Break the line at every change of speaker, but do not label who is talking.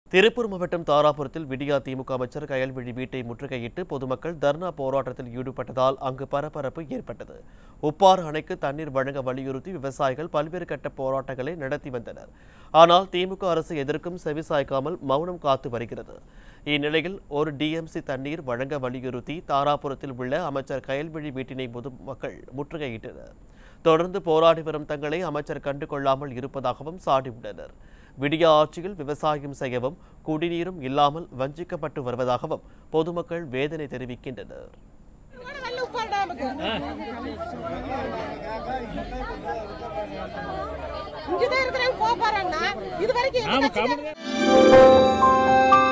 திருப்பூர் மாவட்டம் தாராபுரத்தில் விடியா திமுக அமைச்சர் கயல்விழி வீட்டை முற்றுகையிட்டு பொதுமக்கள் தர்ணா போராட்டத்தில் ஈடுபட்டதால் அங்கு பரபரப்பு ஏற்பட்டது உப்பாறு அணைக்கு தண்ணீர் வழங்க வலியுறுத்தி விவசாயிகள் பல்வேறு கட்ட போராட்டங்களை நடத்தி வந்தனர் ஆனால் திமுக அரசு எதற்கும் செவிசாய்க்காமல் மௌனம் காத்து வருகிறது இந்நிலையில் ஒரு டிஎம்சி தண்ணீர் வழங்க வலியுறுத்தி தாராபுரத்தில் உள்ள அமைச்சர் கயல்விழி வீட்டினை பொதுமக்கள் முற்றுகையிட்டனர் தொடர்ந்து போராடி வரும் தங்களை அமைச்சர் கண்டுகொள்ளாமல் இருப்பதாகவும் சாடியுள்ளனர் விடிய ஆட்சியில் விவசாயம் செய்யவும் குடிநீரும் இல்லாமல் வஞ்சிக்கப்பட்டு வருவதாகவும் பொதுமக்கள் வேதனை தெரிவிக்கின்றனர்
வெள்ள உப்பாறு டேமுக்கு. இங்கதான் இருக்கிறவங்க போக போறாங்கன்னா இது வரைக்கும் எந்த கட்சிக்காரங்க-